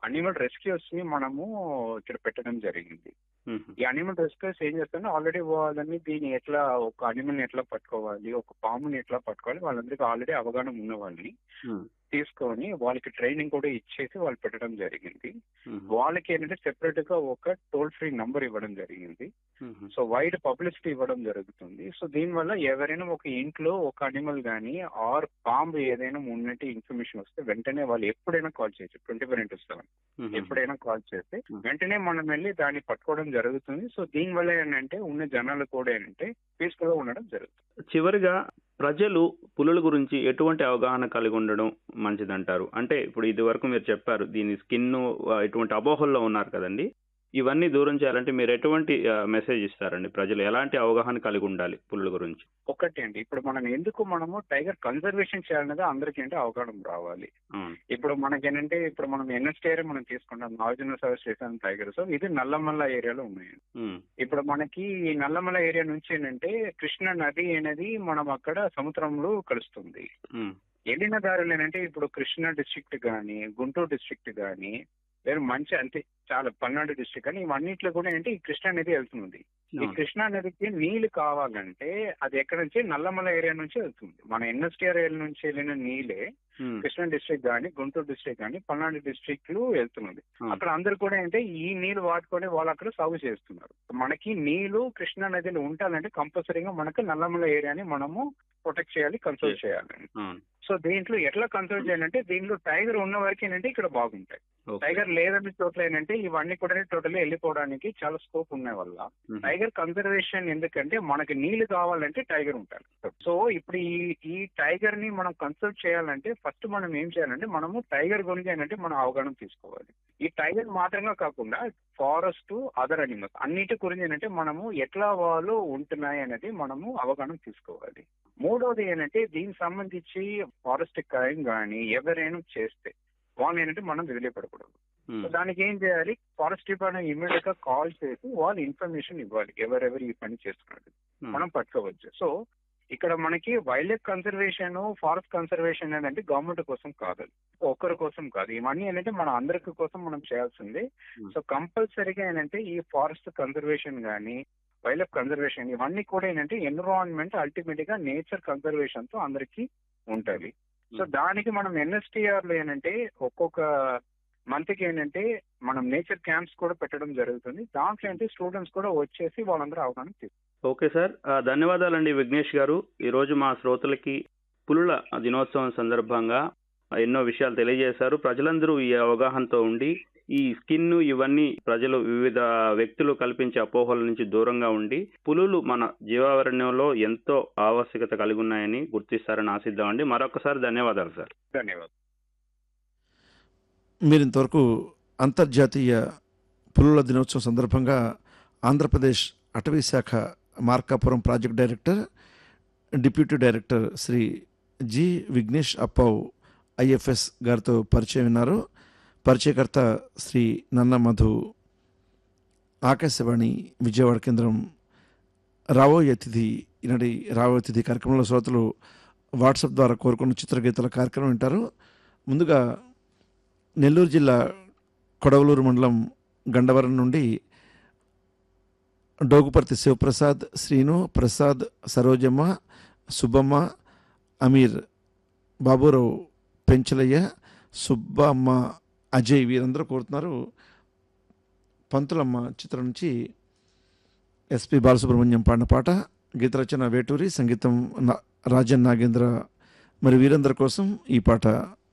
Animal rescues ని మనము ఇక్కడ పెట్టడం జరిగింది మ్మ్. ఈ అనిమల్ రెస్క్యూస్ ఏం చేస్తారంటే ఆల్రెడీ వాళ్ళని దీన్ని ఎట్లా ఒక అనిమల్ని ఎట్లా పట్టుకోవాలి ఒక పాముని ఎట్లా పట్టుకోవాలి వాళ్ళందరికీ ఆల్రెడీ అవగాహన ఉన్న వాళ్ళని మ్మ్. తీసుకొని వాళ్ళకి ట్రైనింగ్ కూడా ఇచ్చేసి వాళ్ళు పెట్టడం జరిగింది మ్మ్. వాళ్ళకి ఏంటంటే సెపరేట్ గా ఒక టోల్ ఫ్రీ నంబర్ ఇవ్వడం జరిగింది మ్మ్. సో వైడ్ పబ్లిసిటీ ఇవ్వడం జరుగుతుంది సో దీనివల్ల ఎవరైనా ఒక ఇంట్లో ఒక అనిమల్ కానీ ఆర్ పాంబు ఏదైనా ఉన్నట్టు ఇన్ఫర్మేషన్ వస్తే వెంటనే వాళ్ళు ఎప్పుడైనా కాల్ చేయొచ్చు ట్వంటీ ఫోర్ ఇంటూ సెవెన్ మ్మ్. ఎప్పుడైనా కాల్ చేస్తే Hmm. వెంటనే మనం వెళ్ళి దాన్ని పట్టుకోవడం జరుగుతుంది సో దీనివల్ల ఏంటంటే ఉన్న జనాలు కూడా ఏంటంటే పీస్ఫుల్ గా ఉండడం జరుగుతుంది చివరిగా ప్రజలు పులుల గురించి ఎటువంటి అవగాహన కలిగి ఉండడం మంచిదంటారు అంటే ఇప్పుడు ఇది వరకు మీరు చెప్పారు దీని స్కిన్ ఇటువంటి అపోహల్లో ఉన్నారు కదండి ఇవన్నీ దూరం చేయాలంటే మీరు ఎటువంటి మెసేజ్ ఇస్తారండి ప్రజలు ఎలాంటి అవగాహన కలిగి ఉండాలి పులుల గురించి ఒకటి అండి ఇప్పుడు మనం ఎందుకు మనము టైగర్ కన్జర్వేషన్ చేయాలనేది అందరికీ అంటే అవగాహన రావాలి అవును. ఇప్పుడు మనకేంటంటే ఇప్పుడు మనం ఎన్ఎస్టీ ఏరియా మనం తీసుకుంటాం నాగార్జున సర్వీస్ స్టేషన్ టైగర్స్ ఇది నల్లమల్ల ఏరియాలో ఉన్నాయి మ్మ్. ఇప్పుడు మనకి ఈ నల్లమల ఏరియా నుంచి ఏంటంటే కృష్ణ నది అనేది మనం అక్కడ సముద్రంలో కలుస్తుంది మ్మ్. వెళ్ళిన దారులు ఏంటంటే ఇప్పుడు కృష్ణా డిస్ట్రిక్ట్ కానీ గుంటూరు డిస్ట్రిక్ట్ కానీ లేదా మంచి అంటే చాలా పల్నాడు డిస్ట్రిక్ట్ కానీ ఇవన్నిట్లో కూడా ఏంటంటే ఈ కృష్ణా నది వెళ్తుంది ఈ అవును. కృష్ణా నదికి నీళ్లు కావాలంటే అది ఎక్కడ నుంచి నల్లమల ఏరియా నుంచి వెళ్తుంది మన ఎన్ఎస్టీఆర్ ఏరియా నుంచి వెళ్ళిన నీళ్ళే మ్మ్. కృష్ణా డిస్ట్రిక్ట్ కానీ గుంటూరు డిస్ట్రిక్ట్ కానీ పల్నాడు డిస్ట్రిక్ట్ లో వెళ్తున్నది అవును. అక్కడ అందరు కూడా ఏంటంటే ఈ నీళ్లు వాడుకొని వాళ్ళు అక్కడ సాగు చేస్తున్నారు మనకి నీళ్లు కృష్ణా నదిలో ఉండాలంటే కంపల్సరీగా మనకు నల్లమల ఏరియాని మనము ప్రొటెక్ట్ చేయాలి కన్సల్ట్ చేయాలి అవును. సో దీంట్లో ఎట్లా కన్సల్ట్ చేయాలంటే దీంట్లో టైగర్ ఉన్న వరకు ఏంటంటే ఇక్కడ బాగుంటాయి ఓకే. టైగర్ లేదని చోట్ల ఏంటంటే ఇవన్నీ కూడా టోటల్ వెళ్ళిపోవడానికి చాలా స్కోప్ ఉన్నాయి వల్ల మ్మ్. టైగర్ కన్సర్వేషన్ ఎందుకంటే మనకి నీళ్లు కావాలంటే టైగర్ ఉంటారు సో ఇప్పుడు ఈ ఈ టైగర్ ని మనం కన్సల్ట్ చేయాలంటే ఫస్ట్ మనం ఏం చేయాలంటే మనము టైగర్ గురించి ఏంటంటే మనం అవగాహన తీసుకోవాలి ఈ టైగర్ మాత్రమే కాకుండా ఫారెస్ట్ అదర్ అనిమల్స్ అన్నిటి గురించి ఏంటంటే మనము ఎట్లా వాళ్ళు ఉంటున్నాయి అనేది మనము అవగాహన తీసుకోవాలి మూడోది ఏంటంటే దీనికి సంబంధించి ఫారెస్ట్ క్రైమ్ కానీ ఎవరైనా చేస్తే వాళ్ళు ఏంటంటే మనం వదిలిపెట్టకూడదు మ్మ్. సో దానికి ఏం చేయాలి ఫారెస్ట్ డిపార్ట్మెంట్ ఇమీడియట్ గా కాల్ చేసి వాళ్ళు ఇన్ఫర్మేషన్ ఇవ్వాలి ఎవరెవరు ఈ పని చేస్తున్నారు మ్మ్. మనం పట్టుకోవచ్చు సో ఇక్కడ మనకి wildlife conservation forest conservation అనేది గవర్నమెంట్ కోసం కాదు ఒక్కరి కోసం కాదు ఇవన్నీ ఏంటంటే మన అందరికి కోసం మనం చేయాల్సింది Hmm. సో కంపల్సరీగా ఏంటంటే ఈ ఫారెస్ట్ కన్సర్వేషన్ కానీ వైల్డ్ లైఫ్ కన్సర్వేషన్ ఇవన్నీ కూడా ఏంటంటే ఎన్విరాన్మెంట్ అల్టిమేట్ గా నేచర్ కన్సర్వేషన్ తో అందరికి ఉంటది సో Hmm. దానికి మనం ఎన్ఎస్టీఆర్ లో ఏంటంటే ఒక్కొక్క మంత్ కి ఏంటంటే మనం నేచర్ క్యాంప్స్ కూడా పెట్టడం జరుగుతుంది దాంట్లో ఏంటంటే స్టూడెంట్స్ కూడా వచ్చేసి వాళ్ళందరూ అవగాహన తీసుకుంటారు ఓకే సార్ ఆ, ధన్యవాదాలండి విఘ్నేష్ గారు ఈరోజు మా శ్రోతలకి పులుల దినోత్సవం సందర్భంగా ఎన్నో విషయాలు తెలియజేశారు ప్రజలందరూ ఈ అవగాహనతో ఉండి ఈ స్కిన్ ఇవన్నీ ప్రజలు వివిధ వ్యక్తులు కల్పించే అపోహల నుంచి దూరంగా ఉండి పులులు మన జీవావరణ్యంలో ఎంతో ఆవశ్యకత కలిగి ఉన్నాయని గుర్తిస్తారని ఆశిద్దామండి మరొకసారి ధన్యవాదాలు సార్ ధన్యవాదాలు మీరు ఇంతవరకు అంతర్జాతీయ పులుల దినోత్సవం సందర్భంగా ఆంధ్రప్రదేశ్ అటవీ శాఖ Markapuram project director deputy director Shri G Vignesh Appav IFS గారితో పరిచయం విన్నారు పరిచయకర్త శ్రీ నన్న మధు ఆకాశవాణి విజయవాడ కేంద్రం రావోయే అతిథి ఈనాటి రావోయే అతిథి కార్యక్రమంలో శ్రోతలు వాట్సాప్ ద్వారా కోరుకున్న చిత్రగీతాల కార్యక్రమం వింటారు ముందుగా నెల్లూరు జిల్లా కొడవలూరు మండలం గండవరం నుండి డోగుపర్తి శివప్రసాద్ శ్రీను ప్రసాద్ సరోజమ్మ సుబ్బమ్మ అమీర్ బాబురావు పెంచలయ్య సుబ్బమ్మ అజయ్ వీరందరూ కోరుతున్నారు పంతులమ్మ చిత్రం నుంచి ఎస్పి బాలసుబ్రహ్మణ్యం పాడిన పాట గీతరచన వేటూరి సంగీతం నా- రాజన్ నాగేంద్ర మరి వీరందరి కోసం ఈ పాట